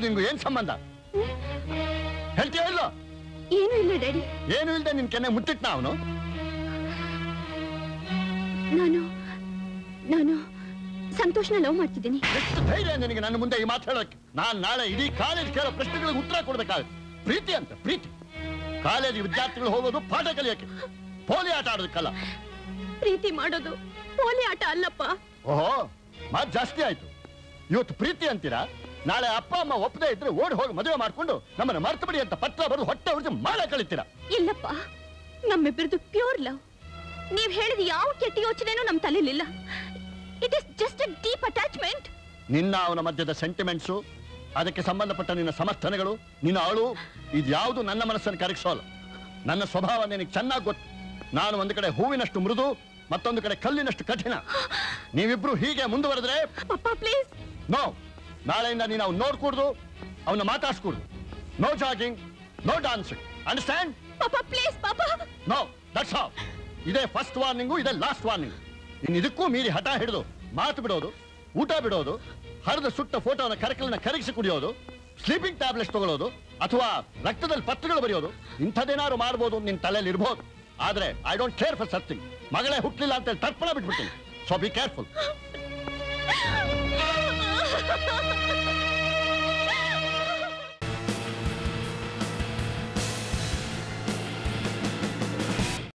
ನಿನ್ಗೂ ಏನ್ ಸಂಬಂಧ ಹೇಳ್ತೀಯ ಇಲ್ಲ ಏನೂ ಇಲ್ಲ ಡ್ಯಾಡಿ ಏನು ಇಲ್ದೆ ನಿನ್ ಕೆನ್ನೆ ಮುಟ್ಟಿಟ್ನ ಅವನು ನಾನು ನಾನು ಸಂತೋಷ್ನ ಲವ್ ಮಾಡ್ತಿದ್ದೀನಿ ಎಷ್ಟು ಧೈರ್ಯ ನಿನಗೆ ನನ್ನ ಮುಂದೆ ಈ ಮಾತು ಹೇಳೋಕೆ ನಾನ್ ನಾಳೆ ಇಡೀ ಕಾಲೇಜ್ ಕೇಳೋ ಪ್ರಶ್ನೆಗಳಿಗೆ ಉತ್ತರ ಕೊಡ್ಬೇಕಾಗುತ್ತೆ ಪ್ರೀತಿ ಅಂತ ಪ್ರೀತಿ ಕಾಲೇಜ್ ವಿದ್ಯಾರ್ಥಿಗಳು ಹೋಗೋದು ಪಾಠ ಕಲಿಯಕ್ಕೆ ಪೋಲಿ ಆಟ ಆಡೋದಕ್ಕಲ್ಲ ಪ್ರೀತಿ ಮಾಡೋದು ಪೋಲಿ ಆಟ ಅಲ್ಲಪ್ಪ ಓಹೋ ಮಾತು ಜಾಸ್ತಿ ಆಯ್ತು ಇವತ್ತು ಪ್ರೀತಿ ಅಂತೀರಾ ನಾಳೆ ಅಪ್ಪ ಅಮ್ಮ ಒಪ್ಪದೇ ಇದ್ರೆ ಓಡಿ ಹೋಗಿ ಮದುವೆ ಮಾಡ್ಕೊಂಡು ನಮ್ಮನ್ನ ಮರ್ತು ಬಿಡಿ ಅಂತ ಪತ್ರ ಬರೆದು ಹೊಟ್ಟೆ ಉರಿದು ಮಾಡ ಕಳಿತೀರಾ ಇಲ್ಲಪ್ಪ ನಮ್ಮಿಬ್ಬರದು ಪ್ಯೂರ್ ಲವ್ ನೀವ್ ಹೇಳಿದ ಯಾವ ಕೆಟ್ಟ ಯೋಚನೆನೂ ನಮ್ ತಲೆಲಿಲ್ಲ it is just a deep attachment ನಿನ್ನ ಅವನ ಮಧ್ಯದ ಸೆಂಟಿಮೆಂಟ್ಸು ಅದಕ್ಕೆ ಸಂಬಂಧಪಟ್ಟ ನಿನ್ನ ಸಮರ್ಥನೆಗಳು ನಿನ್ನ ಅಳು ಇದ್ಯಾವುದು ನನ್ನ ಮನಸ್ಸನ್ನು ಕರಗಿಸೋಲ್ಲ ನನ್ನ ಸ್ವಭಾವ ನಿನಗೆ ಚೆನ್ನಾಗಿ ಗೊತ್ತು ನಾನು ಒಂದು ಕಡೆ ಹೂವಿನಷ್ಟು ಮೃದು ಮತ್ತೊಂದು ಕಡೆ ಕಲ್ಲಿನಷ್ಟು ಕಠಿಣ ನೀವಿಬ್ರು ಹೀಗೆ ಮುಂದುವರೆದ್ರೆ ಪಪ್ಪ ಪ್ಲೀಸ್ ನೋ ನಾಳೆಯಿಂದ ನೀನು ಅವ್ನು ನೋಡ್ಕೂಡ್ದು ಅವನ್ನ ಮಾತಾಡ್ಸ್ಕೂಡ್ದು no jogging no dancing understand ಪಾಪ ಪ್ಲೀಸ್ ಪಾಪ ನೋ ದಟ್ಸ್ ಆಲ್ ಇದೇ ಫಸ್ಟ್ ವಾರ್ನಿಂಗು ಇದೇ ಲಾಸ್ಟ್ ವಾರ್ನಿಂಗ್ ಇನ್ನು ಇದಕ್ಕೂ ಮೀರಿ ಹಠ ಹಿಡಿದು ಮಾತು ಬಿಡೋದು ಊಟ ಬಿಡೋದು ಹರಿದ ಸುಟ್ಟ ಫೋಟೋನ ಕರಕಲನ್ನ ಕರಗಿಸಿ ಕುಡಿಯೋದು ಸ್ಲೀಪಿಂಗ್ ಟ್ಯಾಬ್ಲೆಟ್ಸ್ ತಗೊಳ್ಳೋದು ಅಥವಾ ರಕ್ತದಲ್ಲಿ ಪತ್ರಗಳು ಬರೆಯೋದು ಇಂಥದ್ದೇನಾದ್ರು ಮಾಡ್ಬೋದು ನಿನ್ ತಲೆಯಲ್ಲಿ ಇರ್ಬೋದು ಆದ್ರೆ I don't care for something ಮಗಳೇ ಹುಟ್ಟಲಿಲ್ಲ ಅಂತ ಹೇಳಿ ತರ್ಪಣ ಬಿಟ್ಬಿಡ್ತೀನಿ ಸೊ ಬಿ ಕೇರ್ಫುಲ್